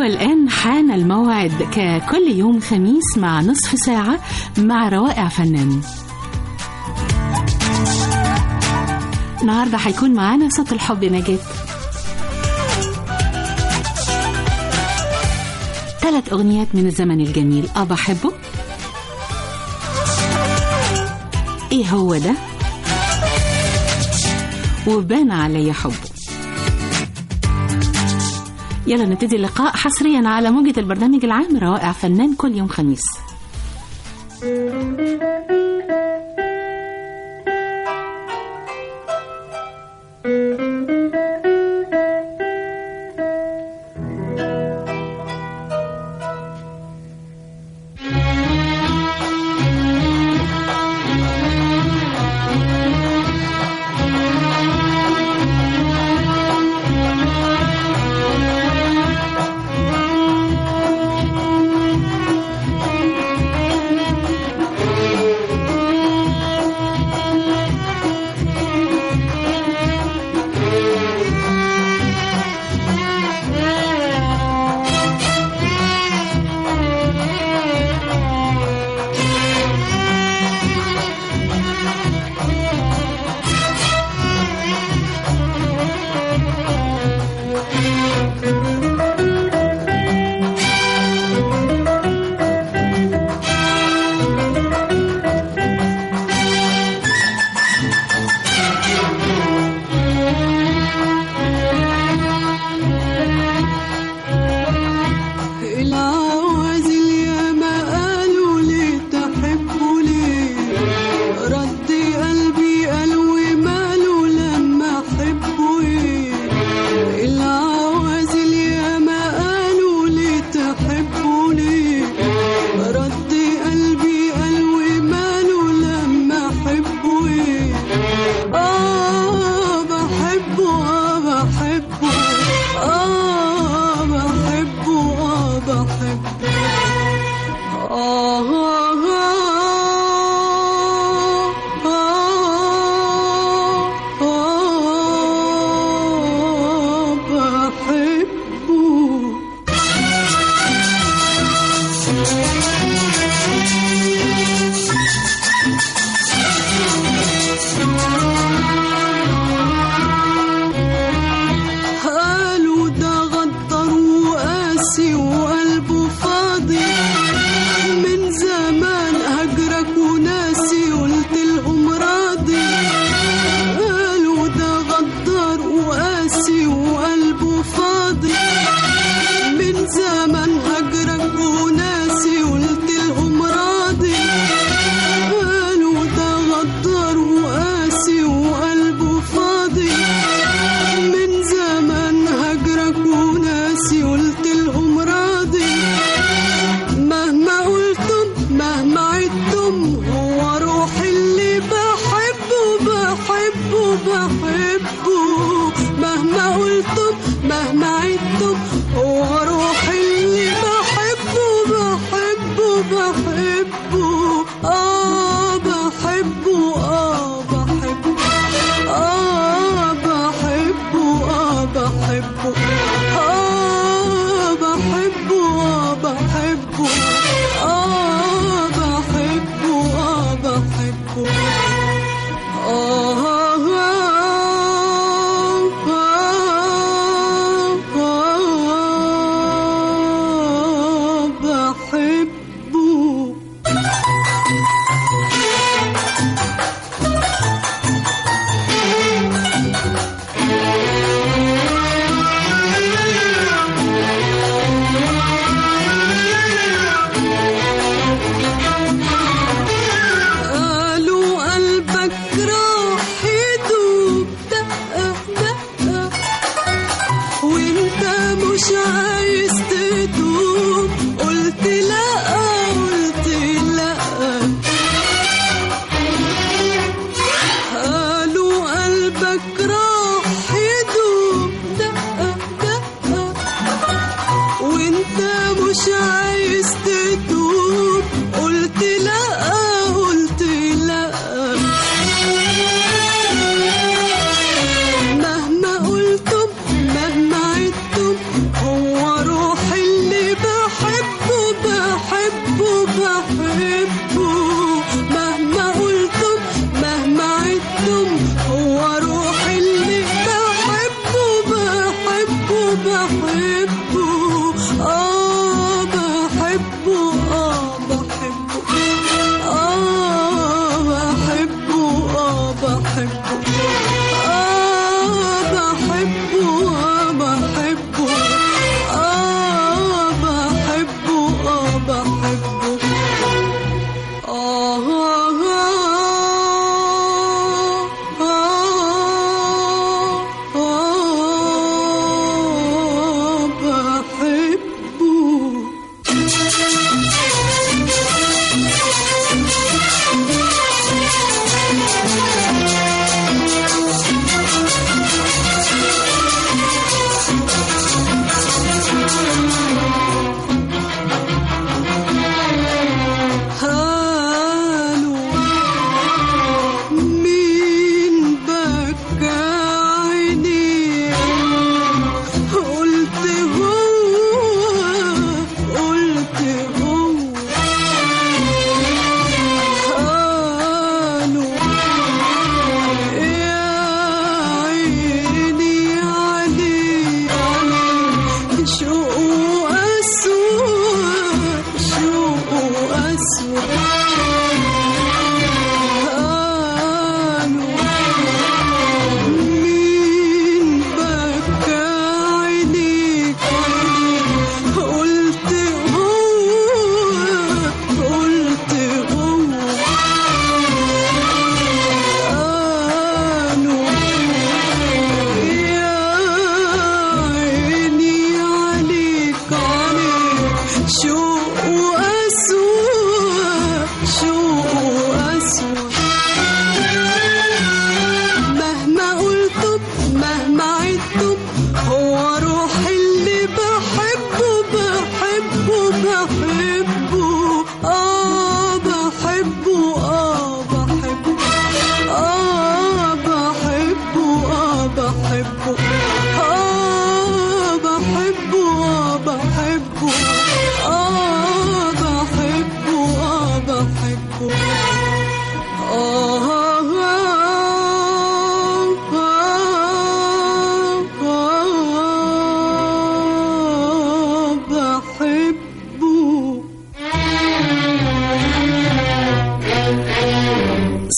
والآن حان الموعد ككل يوم خميس مع نصف ساعة مع روائع فنان النهاردة هيكون معانا صوت الحب نجاة ثلاث أغنيات من الزمن الجميل أه بحبه إيه هو ده وبان علي حبه يلا نبتدي اللقاء حصريا على موجة البرنامج العام روائع فنان كل يوم خميس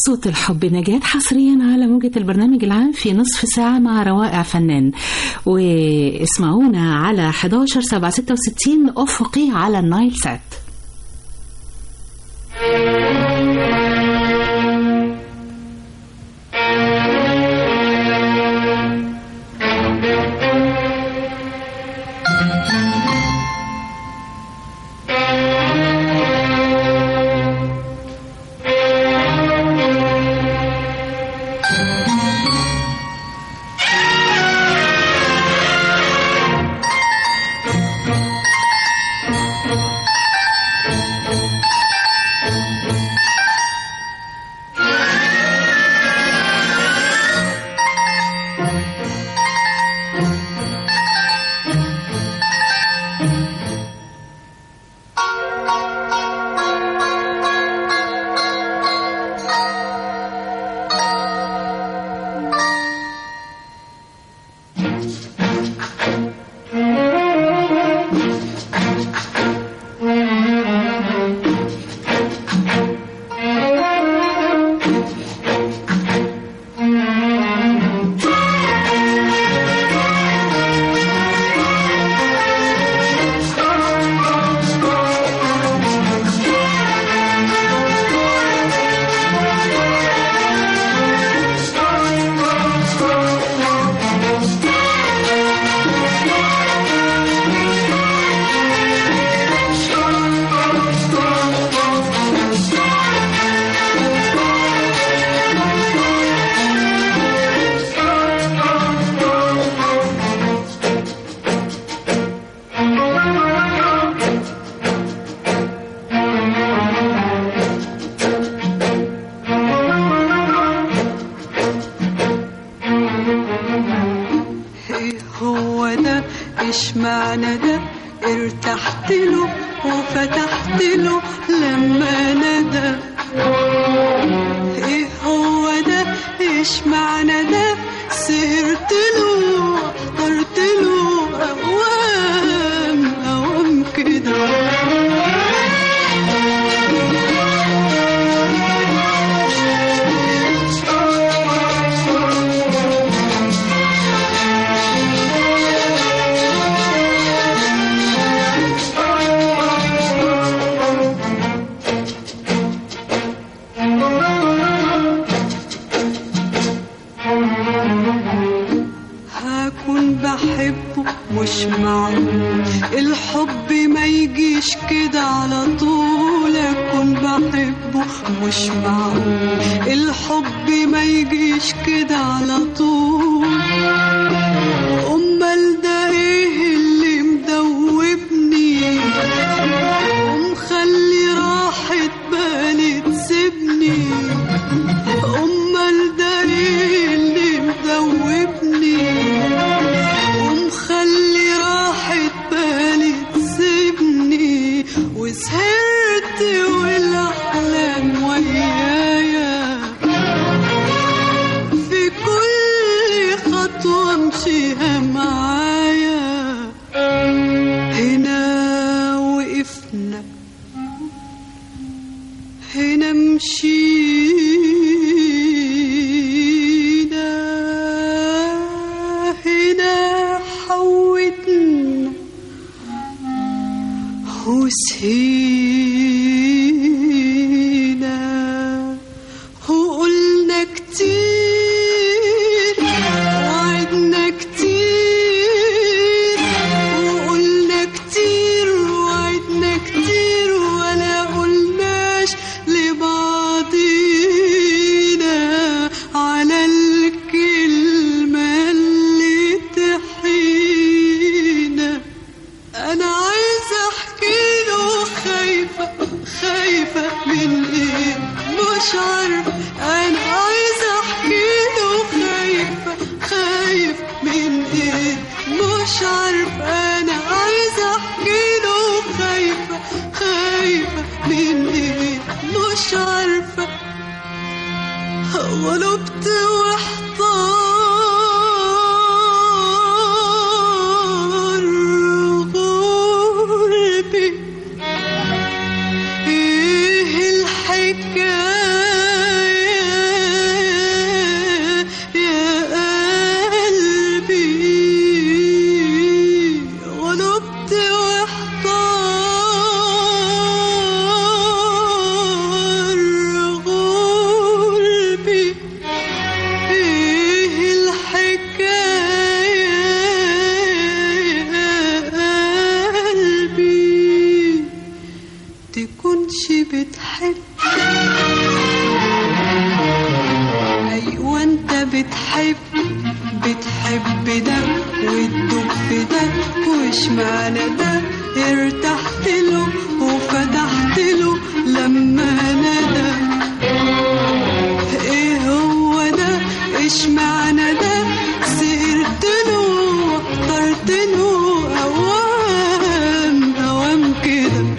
صوت الحب نجاة حصريا على موجة البرنامج العام في نصف ساعة مع روائع فنان واسمعونا على 11 766 أفقي على النايل سات ايه هو ده ايش معنى ده ارتحت له وفتحت له لما ندى ايه هو ده ايش معنى ده سهرت له احضرت له اوام اوام كده هكون بحبه مش معقول الحب ما يجيش كده على طول اكون بحبه مش معقول الحب ما يجيش كده على طول امال ده ايه اللي مدوبني ومخلي راحة بالي تسيبني امال ده ايه اللي مدوبني ومخلي راحة بالي تسيبني وسهرت والاحلام ويايا في كل خطوة امشيها معايا هنا وقفنا هنا مشينا هنا حوتنا وسهينا وقلنا كتير وعدنا كتير وقلنا كتير وعدنا كتير ولا قلناش لبعضينا على الكلمة اللي تحينا انا عايزه احكي له خايفه خايفه من ايه مش عارفه انا عايزه احكي له خايفه خايف من ايه مش عارفه انا عايزه احكي له خايفه خايفه من ايه مش عارفه غلبت واحتار غربي ايه الحكاية اشمعنى ده ارتحت له وفتحت له لما ندى ايه هو ده اشمعنى ده سهرت له واخترت له اوام اوام كده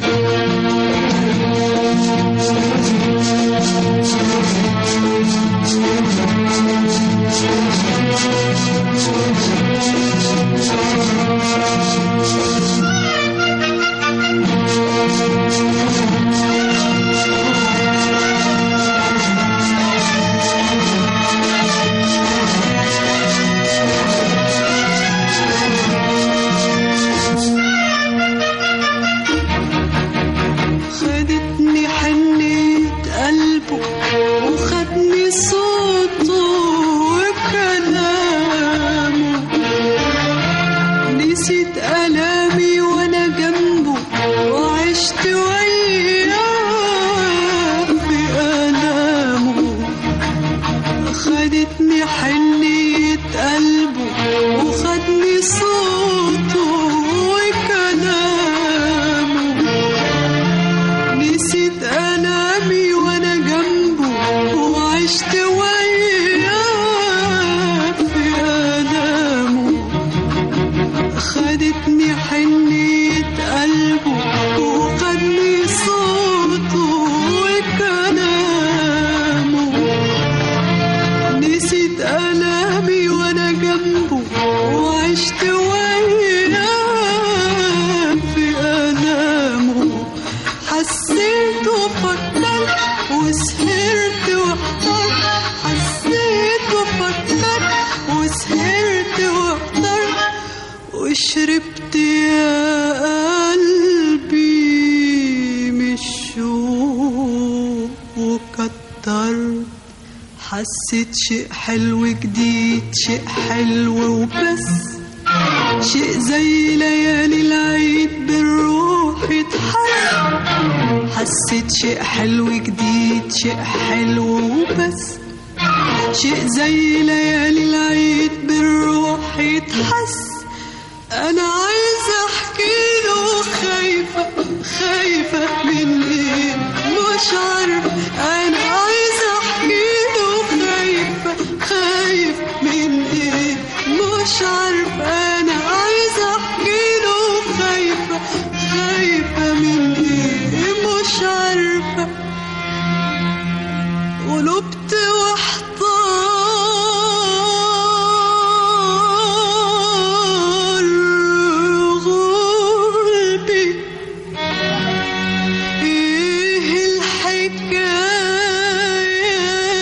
خدتني حنية قلبه وخدني صوته وكلامه نسيت ألامي وأنا جنبه وعشت وياه في ألامه خدتني حنية قلبه وخدني صوته وكلامه نسيت ألامي وأنا جنبه وعشت وياه في ألامه خدتني حنية قلبه وخدني صوته وكلامه نسيت ألامي وأنا جنبه وعشت وياه في ألامه حسيت وفكرت وسهرت واحترت حسيت وفكرت وسهرت واحترت وشربت يا قلبي من الشوق وكترت حسيت شيء حلو جديد شيء حلو وبس شيء زي ليالي العيد بالروح يتحس حسيت شيء حلو جديد شيء حلو وبس شيء زي ليالي العيد بالروح يتحس انا عايزه احكي له خايفه خايفه من ايه مش عارفه انا عايزه احكي له خايفه خايف من ايه مش عارفه انا عايزه احكي له خايفه خايفه من ايه مش عارفه قلبت واحتار غلبي ايه الحكاية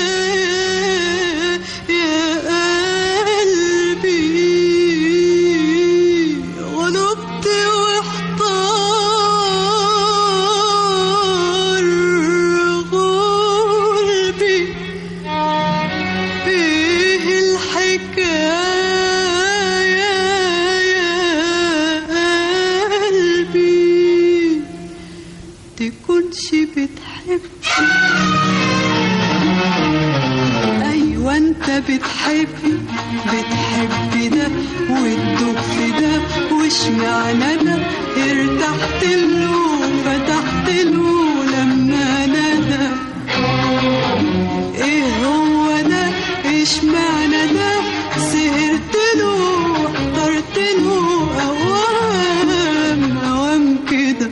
يا قلبي غلبت واحتار غلبي ايه الحكاية يا قلبي تكونش بتحب ايوه انت بتحبي بتحبي ده وتدوب في ده واشمعنى ده ارتحت له فتحت له لما ندى ايه هو ده اشمعنى ده سهرت له واخترت له اوام اوام كده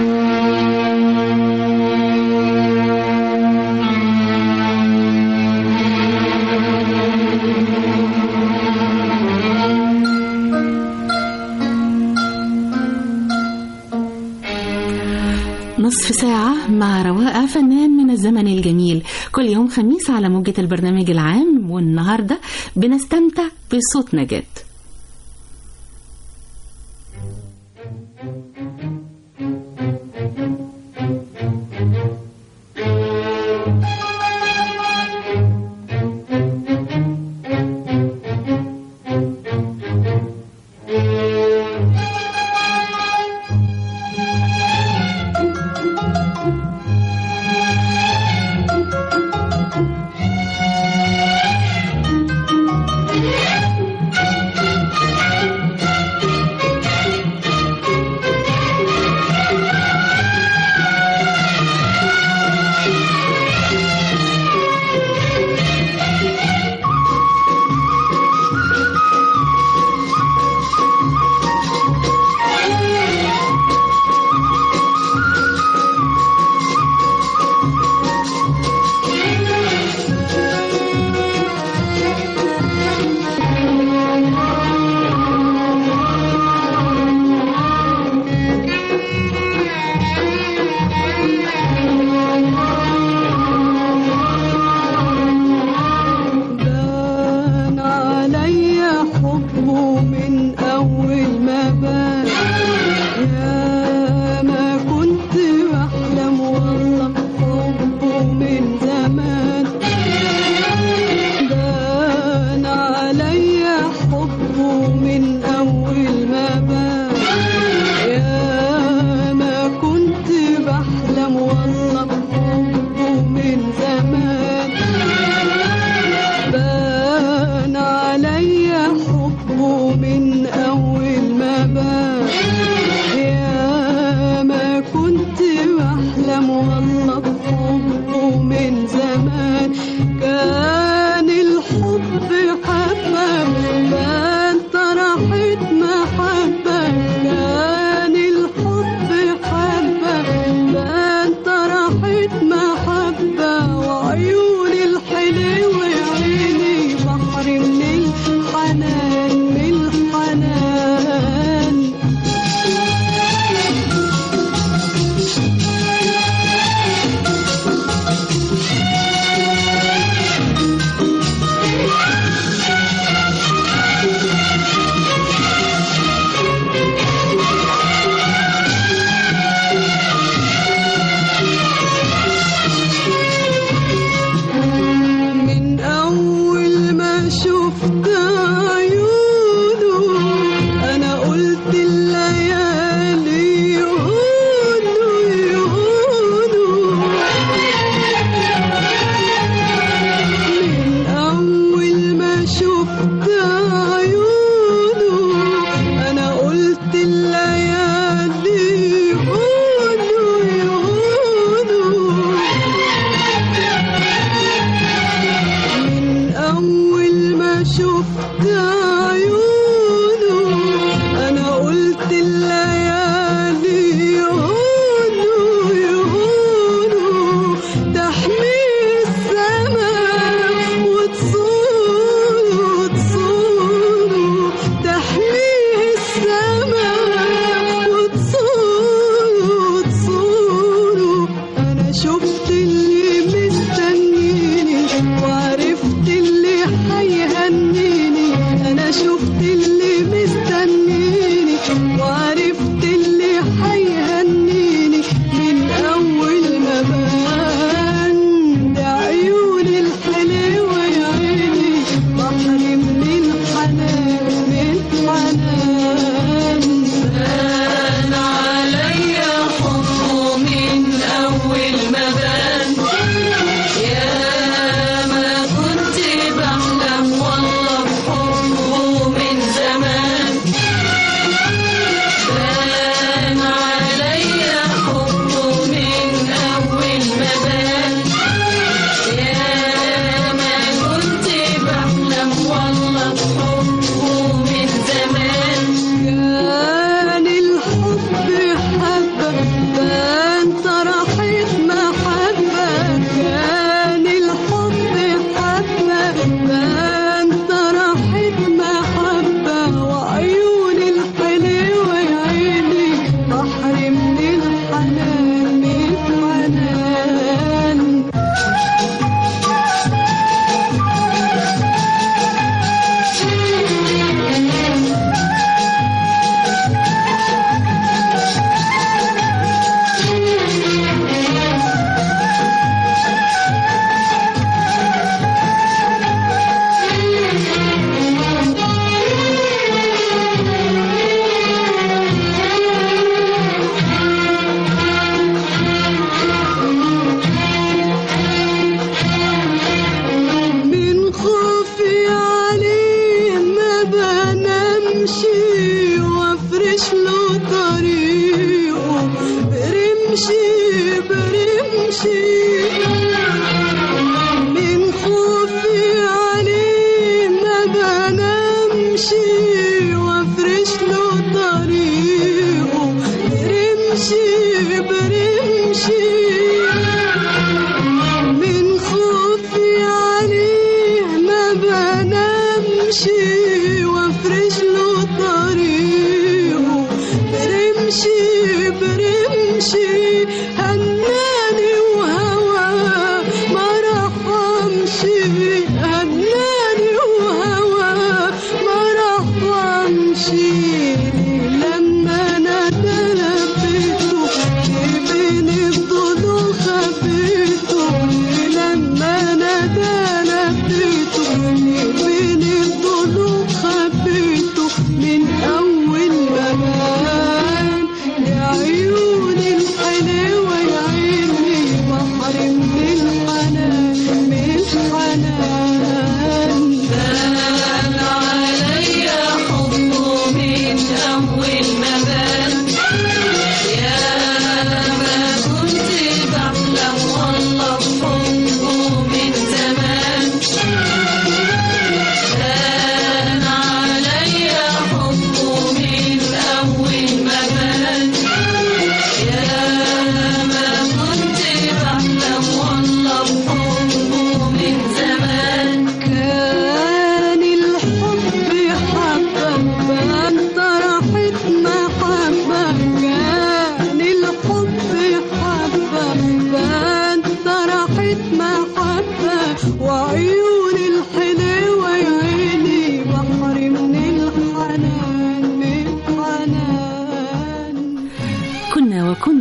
نصف ساعة مع رواقة فنان من الزمن الجميل كل يوم خميس على موجة البرنامج العام والنهاردة بنستمتع بصوت نجاة حبه من أول ما بان يا ما كنت بحلم والله بحبه من زمان بان عليا حبه من أول ما بان يا ما كنت بحلم والله بحبه من زمان بان عليا حبه من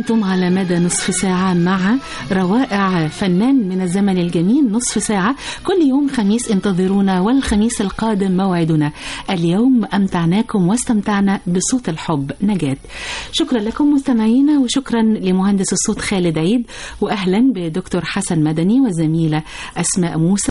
استمتعتم على مدى نصف ساعة مع روائع فنان من الزمن الجميل نصف ساعة كل يوم خميس انتظرونا والخميس القادم موعدنا اليوم أمتعناكم واستمتعنا بصوت الحب نجاة شكرا لكم مستمعينا وشكرا لمهندس الصوت خالد عيد وأهلا بدكتور حسن مدني والزميلة أسماء موسى